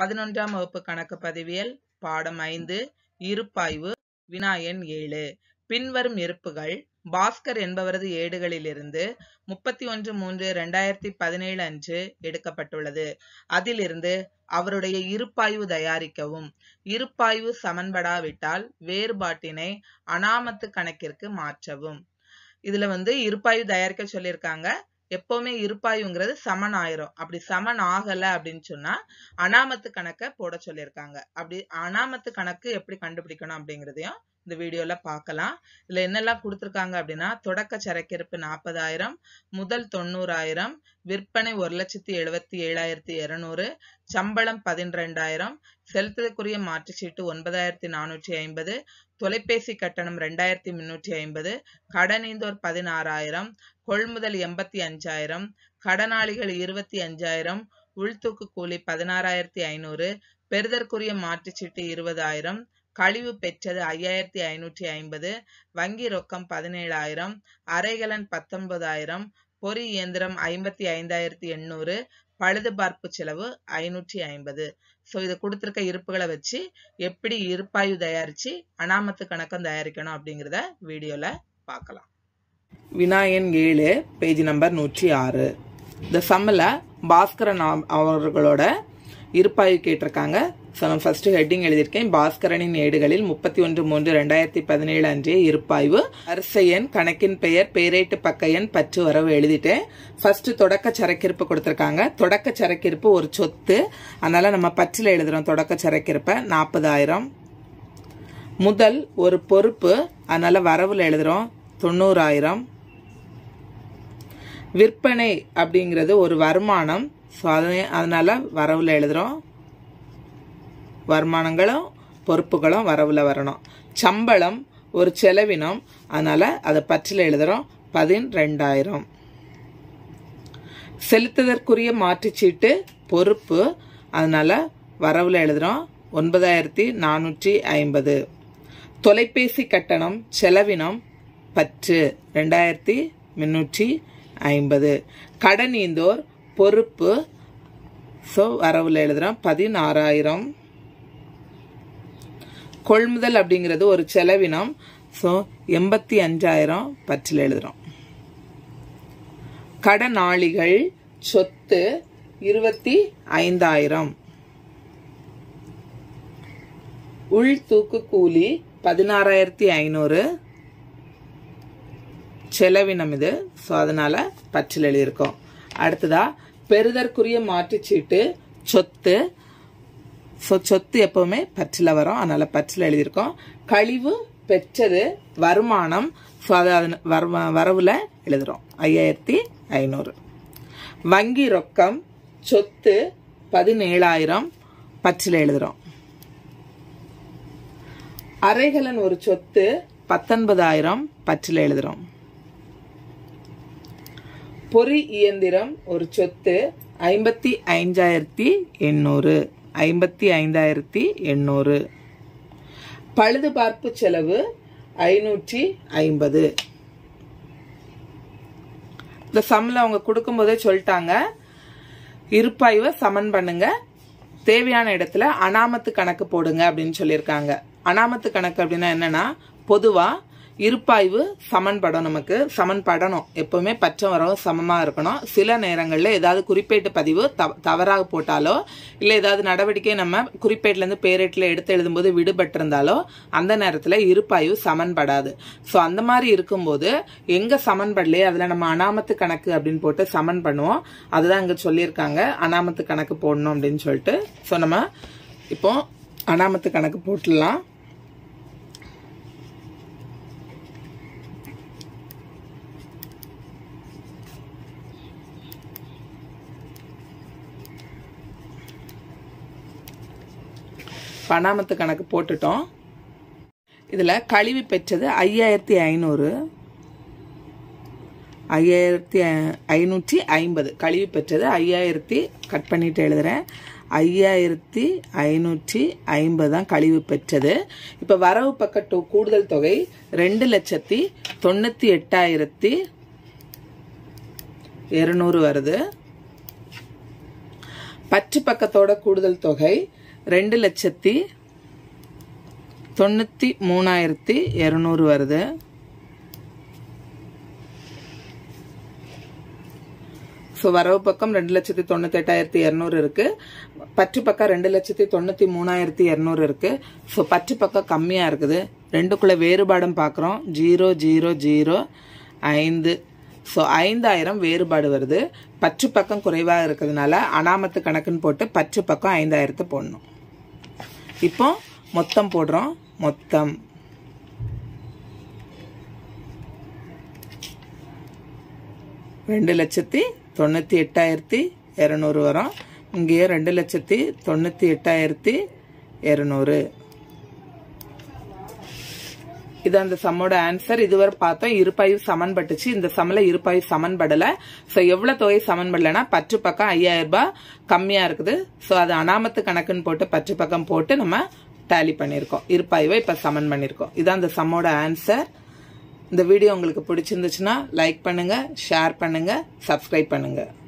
பதினொன்றாம் வகுப்பு கணக்கு பதிவியல் பாடம் ஐந்து இருப்பாய்வு வினா எண் ஏழு பின்வரும் இருப்புகள் பாஸ்கர் என்பவரது ஏடுகளிலிருந்து முப்பத்தி ஒன்று மூன்று இரண்டாயிரத்தி பதினேழு அன்று எடுக்கப்பட்டுள்ளது அதிலிருந்து அவருடைய இருப்பாய்வு தயாரிக்கவும் இருப்பாய்வு சமன்படாவிட்டால் வேறுபாட்டினை அனாமத்து கணக்கிற்கு மாற்றவும் இதுல வந்து இருப்பாய்வு தயாரிக்க சொல்லியிருக்காங்க எப்பவுமே இருப்பாய்வுங்கிறது சமன் ஆயிரும் அப்படி சமன் ஆகல அப்படின்னு சொன்னா அனாமத்து கணக்கை போட சொல்லியிருக்காங்க அப்படி அனாமத்து கணக்கு எப்படி கண்டுபிடிக்கணும் அப்படிங்கிறதையும் இந்த வீடியோல பார்க்கலாம் இதுல என்னெல்லாம் கொடுத்துருக்காங்க அப்படின்னா தொடக்க சரக்கிருப்பு நாற்பதாயிரம் முதல் தொண்ணூறாயிரம் விற்பனை ஒரு லட்சத்தி எழுபத்தி ஏழாயிரத்தி இருநூறு சம்பளம் பதின்ரெண்டாயிரம் செலுத்துதற்குரிய மாற்றுச்சீட்டு ஒன்பதாயிரத்தி நானூற்றி ஐம்பது தொலைபேசி கட்டணம் ரெண்டாயிரத்தி முன்னூற்றி ஐம்பது கடனீந்தோர் பதினாறாயிரம் கொள்முதல் எண்பத்தி அஞ்சாயிரம் கடனாளிகள் இருபத்தி அஞ்சாயிரம் உள்தூக்கு கூலி பதினாறாயிரத்தி ஐநூறு பெறுதற்குரிய மாற்றுச்சீட்டு இருபதாயிரம் கழிவு பெற்றது ஐயாயிரத்தி ஐநூற்றி ஐம்பது வங்கி ரொக்கம் பதினேழாயிரம் அரைகலன் பத்தொன்பதாயிரம் பொறி இயந்திரம் ஐம்பத்தி ஐந்தாயிரத்தி எண்ணூறு பழுதுபார்ப்பு செலவு ஐநூற்றி ஐம்பது ஸோ இது கொடுத்துருக்க இருப்புகளை வச்சு எப்படி இருப்பாய்வு தயாரிச்சு அனாமத்து கணக்கம் தயாரிக்கணும் அப்படிங்கிறத வீடியோல பார்க்கலாம் வினாயன் ஏழு பேஜ் நம்பர் நூற்றி ஆறு இந்த சம்மில் பாஸ்கரன் அவர்களோட இருப்பாய்வு கேட்டிருக்காங்க ஸோ நான் ஃபர்ஸ்ட் ஹெட்டிங் எழுதியிருக்கேன் பாஸ்கரனின் ஏடுகளில் முப்பத்தி ஒன்று மூன்று ரெண்டாயிரத்தி பதினேழு அன்றைய இருப்பாய்வு வரிசை எண் கணக்கின் பெயர் பேரேட்டு பக்க எண் பற்று வரவு எழுதிட்டேன் ஃபர்ஸ்ட் தொடக்க சரக்கிருப்பு கொடுத்துருக்காங்க தொடக்க சரக்கிருப்பு ஒரு சொத்து அதனால நம்ம பற்றில் எழுதுறோம் தொடக்க சரக்கிருப்பை நாற்பதாயிரம் முதல் ஒரு பொறுப்பு அதனால வரவுல எழுதுறோம் தொண்ணூறாயிரம் விற்பனை அப்படிங்கிறது ஒரு வருமானம் ஸோ அதை அதனால வரவுல எழுதுறோம் வருமானங்களும் பொறுப்புகளும் வரவுல வரணும் சம்பளம் ஒரு செலவினம் அதனால அதை பற்றில எழுதுறோம் பதின்ரெண்டாயிரம் செலுத்துதற்குரிய மாற்றுச்சீட்டு பொறுப்பு அதனால வரவுல எழுதுறோம் ஒன்பதாயிரத்தி நானூற்றி ஐம்பது தொலைபேசி கட்டணம் செலவினம் பற்று ரெண்டாயிரத்தி முன்னூற்றி ஐம்பது கடனீந்தோர் பொறுப்பு ஸோ வரவுல எழுதுறோம் பதினாறாயிரம் கொள்முதல் அப்படிங்கிறது ஒரு செலவினம் ஸோ எண்பத்தி அஞ்சாயிரம் பற்றில் எழுதுறோம் கடனாளிகள் சொத்து இருபத்தி ஐந்தாயிரம் உள் தூக்கு கூலி பதினாறாயிரத்தி ஐநூறு செலவினம் இது ஸோ அதனால பற்றில் எழுதியிருக்கோம் அடுத்ததா பெறுதற்குரிய மாற்றுச்சீட்டு சொத்து ஸோ சொத்து எப்பவுமே பற்றில் வரும் அதனால பற்றில் எழுதியிருக்கோம் கழிவு பெற்றது வருமானம் ஸோ அதை வரவுல எழுதுறோம் ஐயாயிரத்தி ஐநூறு வங்கி ரொக்கம் சொத்து பதினேழாயிரம் பற்றில் எழுதுறோம் அரைகலன் ஒரு சொத்து பத்தொன்பதாயிரம் பற்றில் எழுதுறோம் பொறி இயந்திரம் ஒரு சொத்து ஐம்பத்தி ஐந்தாயிரத்தி எண்ணூறு ஐம்பத்தி ஐந்தாயிரத்தி எண்ணூறு பழுதுபார்ப்பு செலவு ஐநூற்றி ஐம்பது இந்த சம்மில் அவங்க கொடுக்கும்போதே சொல்லிட்டாங்க இருப்பாய்வை சமன் பண்ணுங்க தேவையான இடத்துல அனாமத்து கணக்கு போடுங்க அப்படின்னு சொல்லியிருக்காங்க அனாமத்து கணக்கு அப்படின்னா என்னன்னா பொதுவா இருப்பாய்வு சமன்படும் நமக்கு சமன்படணும் எப்பவுமே பச்சம் வரவும் சமமா இருக்கணும் சில நேரங்களில் ஏதாவது குறிப்பேட்டு பதிவு தவறாக போட்டாலோ இல்லை ஏதாவது நடவடிக்கை நம்ம குறிப்பேட்டுல இருந்து பேரேட்டில் எடுத்து எழுதும்போது விடுபட்டிருந்தாலோ அந்த நேரத்தில் இருப்பாய்வு சமன்படாது ஸோ அந்த மாதிரி இருக்கும்போது எங்க சமன்படலையே அதில் நம்ம அனாமத்து கணக்கு அப்படின்னு போட்டு சமன் பண்ணுவோம் அதுதான் இங்க சொல்லியிருக்காங்க அனாமத்து கணக்கு போடணும் அப்படின்னு சொல்லிட்டு ஸோ நம்ம இப்போ அனாமத்து கணக்கு போட்டுடலாம் பணாமத்து கணக்கு போட்டுட்டோம் இதில் கழிவு பெற்றது ஐயாயிரத்தி ஐநூறு ஐயாயிரத்தி ஐநூற்றி ஐம்பது கழிவு பெற்றது ஐயாயிரத்தி கட் பண்ணிட்டு எழுதுறேன் ஐயாயிரத்தி ஐநூற்றி ஐம்பது தான் கழிவு பெற்றது இப்போ வரவு பக்க கூடுதல் தொகை ரெண்டு லட்சத்தி தொண்ணூற்றி எட்டாயிரத்தி இருநூறு வருது பற்று பக்கத்தோட கூடுதல் தொகை ரெண்டு லட்சத்தி தொண்ணூற்றி மூணாயிரத்தி இரநூறு வருது ஸோ வரவு பக்கம் ரெண்டு லட்சத்தி தொண்ணூத்தி எட்டாயிரத்தி இரநூறு இருக்கு பற்று பக்கம் ரெண்டு லட்சத்தி தொண்ணூத்தி மூணாயிரத்தி இரநூறு இருக்கு ஸோ பற்று பக்கம் கம்மியா இருக்குது ரெண்டுக்குள்ள வேறுபாடும் பார்க்குறோம் ஜீரோ ஜீரோ ஜீரோ ஐந்து ஸோ ஐந்தாயிரம் வேறுபாடு வருது பற்று பக்கம் குறைவாக இருக்கிறதுனால அனாமத்து கணக்குன்னு போட்டு பற்று பக்கம் ஐந்தாயிரத்து போடணும் இப்போ மொத்தம் போடுறோம் மொத்தம் ரெண்டு லட்சத்தி தொண்ணூற்றி எட்டாயிரத்தி இரநூறு வரும் இங்கேயே ரெண்டு லட்சத்தி தொண்ணூற்றி எட்டாயிரத்தி இரநூறு இது அந்த சம்மோட ஆன்சர் இதுவரை பார்த்தோம் இருப்பாய்வு சமன்பட்டுச்சு இந்த சமல இருப்பாய்வு சமன்படல ஸோ எவ்வளவு தொகை சமன்படலைன்னா பற்று பக்கம் ஐயாயிரம் ரூபாய் கம்மியா இருக்குது ஸோ அது அனாமத்து கணக்குன்னு போட்டு பற்று பக்கம் போட்டு நம்ம டேலி பண்ணியிருக்கோம் இருப்பாய்வை இப்ப சமன் பண்ணியிருக்கோம் இதான் அந்த சம்மோட ஆன்சர் இந்த வீடியோ உங்களுக்கு பிடிச்சிருந்துச்சுன்னா லைக் பண்ணுங்க ஷேர் பண்ணுங்க சப்ஸ்கிரைப் பண்ணுங்க